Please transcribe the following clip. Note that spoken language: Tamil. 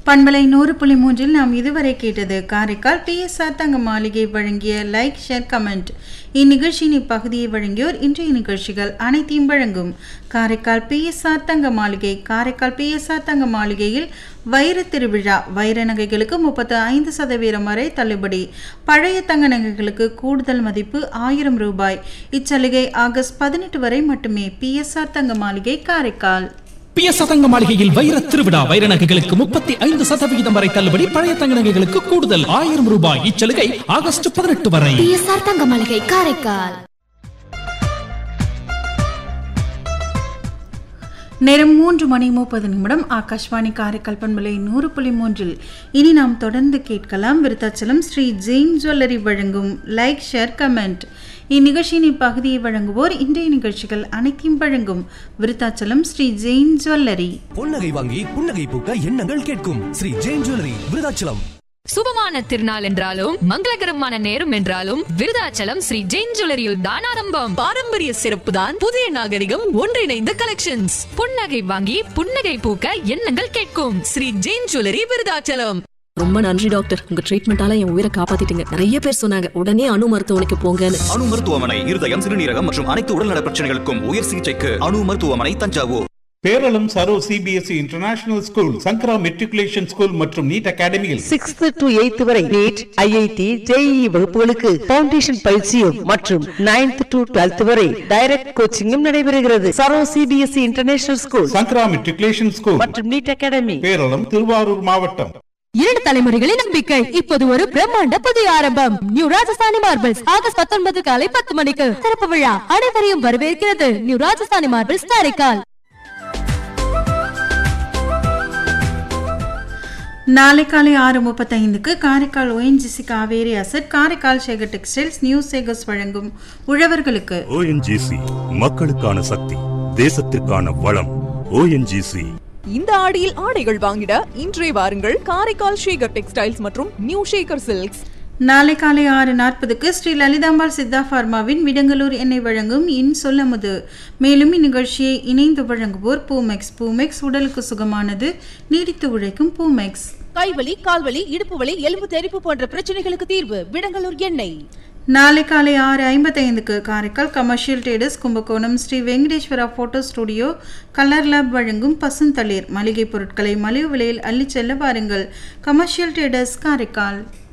பண்பலை நூறு புள்ளி மூன்றில் நாம் இதுவரை கேட்டது காரைக்கால் பிஎஸ்ஆர் தங்க மாளிகை வழங்கிய லைக் ஷேர் கமெண்ட் இந்நிகழ்ச்சியின் இப்பகுதியை வழங்கியோர் இன்றைய நிகழ்ச்சிகள் அனைத்தையும் வழங்கும் காரைக்கால் பிஎஸ்ஆர் தங்க மாளிகை காரைக்கால் பிஎஸ்ஆர் தங்க மாளிகையில் வைர திருவிழா வைர நகைகளுக்கு முப்பத்து ஐந்து சதவீதம் வரை தள்ளுபடி பழைய தங்க நகைகளுக்கு கூடுதல் மதிப்பு ஆயிரம் ரூபாய் இச்சலுகை ஆகஸ்ட் பதினெட்டு வரை மட்டுமே பிஎஸ்ஆர் தங்க மாளிகை காரைக்கால் பிஎஸ் தங்க மாளிகையில் வைர திருவிழா வைர நகைகளுக்கு முப்பத்தி ஐந்து சதவிகிதம் வரை தள்ளுபடி பழைய தங்க நகைகளுக்கு கூடுதல் ஆயிரம் ரூபாய் இச்சலுகை ஆகஸ்ட் பதினெட்டு வரை பிஎஸ்ஆர் தங்க மளிகை காரைக்கால் நேரம் மூன்று மணி முப்பது நிமிடம் ஆகாஷ்வாணி காரைக்கால் பண்பலை நூறு புள்ளி மூன்றில் இனி நாம் தொடர்ந்து கேட்கலாம் விருத்தாச்சலம் ஸ்ரீ ஜெயின் ஜுவல்லரி வழங்கும் லைக் ஷேர் கமெண்ட் இந்நிகழ்ச்சியின் இப்பகுதியை வழங்குவோர் இன்றைய நிகழ்ச்சிகள் அனைத்தையும் வழங்கும் விருத்தாச்சலம் ஸ்ரீ ஜெயின் ஜுவல்லரி பொன்னகை வாங்கி புன்னகை பூக்க எண்ணங்கள் கேட்கும் ஸ்ரீ ஜெயின் ஜுவல்லரி விருதாச்சலம் சுபமான திருநாள் என்றாலும் மங்களகரமான நேரம் என்றாலும் விருதாச்சலம் ஸ்ரீ ஜெயின் ஜுவல்லரியில் தான் ஆரம்பம் பாரம்பரிய சிறப்பு தான் புதிய நாகரிகம் ஒன்றிணைந்த கலெக்ஷன்ஸ் புன்னகை வாங்கி புன்னகை பூக்க எண்ணங்கள் கேட்கும் ஸ்ரீ ஜெயின் ஜுவல்லரி விருதாச்சலம் ரொம்ப நன்றி டாக்டர் உங்க ட்ரீட்மெண்டால என் உயிரை காப்பாத்திட்டீங்க நிறைய பேர் சொன்னாங்க உடனே அணு மருத்துவமனைக்கு போங்கன்னு அணு மருத்துவமனை இருதயம் சிறுநீரகம் மற்றும் அனைத்து உடல்நல பிரச்சனைகளுக்கும் உயர் சிகிச்சைக்கு அணு மருத்துவமனை Thanjavur Peralam Saro CBSE international school Sankara matriculation school மற்றும் நீட் அகாடமியில் சிக்ஸ்த் டு எய்த் வரை நீட் ஐஐடி ஜேஇ வகுப்புகளுக்கு பவுண்டேஷன் பயிற்சியும் மற்றும் நைன்த் டு டுவெல்த் வரை டைரக்ட் கோச்சிங்கும் நடைபெறுகிறது Saro CBSE international school Sankara matriculation school மற்றும் நீட் அகாடமி பேரளம் திருவாரூர் மாவட்டம் இரண்டு தலைமுறைகளின் நம்பிக்கை இப்போது ஒரு பிரம்மாண்ட புதிய ஆரம்பம் நியூ ராஜஸ்தானி மார்பிள்ஸ் ஆகஸ்ட் பத்தொன்பது காலை பத்து மணிக்கு திறப்பு விழா அனைவரையும் வரவேற்கிறது நியூ ராஜஸ்தானி மார்பிள்ஸ் காரைக்கால் நாளை காலை ஆறு முப்பத்தைந்துக்கு Karaikal ONGC Kaveri asset Karaikal Sekar textiles new Sekars வழங்கும் உழவர்களுக்கு ஓஎன்ஜிசி மக்களுக்கான சக்தி தேசத்திற்கான வளம் ஓஎன்ஜிசி இந்த ஆடியில் ஆடைகள் வாங்கிட இன்றே வாருங்கள் காரைக்கால் ஷேகர் டெக்ஸ்டைல்ஸ் மற்றும் நியூ ஷேகர் சில்க்ஸ் நாளை காலை ஆறு நாற்பதுக்கு ஸ்ரீ லலிதாம்பாள் சித்தா பார்மாவின் விடங்கலூர் எண்ணெய் வழங்கும் இன் சொல்லமுது மேலும் இந்நிகழ்ச்சியை இணைந்து வழங்குவோர் பூமெக்ஸ் பூமெக்ஸ் உடலுக்கு சுகமானது நீடித்து உழைக்கும் பூமெக்ஸ் கைவலி கால்வலி இடுப்பு வலி எலும்பு தெறிப்பு போன்ற பிரச்சனைகளுக்கு தீர்வு விடங்கலூர் எண்ணெய் நாளை காலை ஆறு ஐம்பத்தைந்துக்கு Karaikal commercial traders Kumbakonam Shri Venkateswara photo studio colour lab வழங்கும் பசுந்தளிர் மளிகை பொருட்களை மலிவு விலையில் அள்ளிச் செல்ல வாருங்கள் கமர்ஷியல் டேடர்ஸ் காரைக்கால்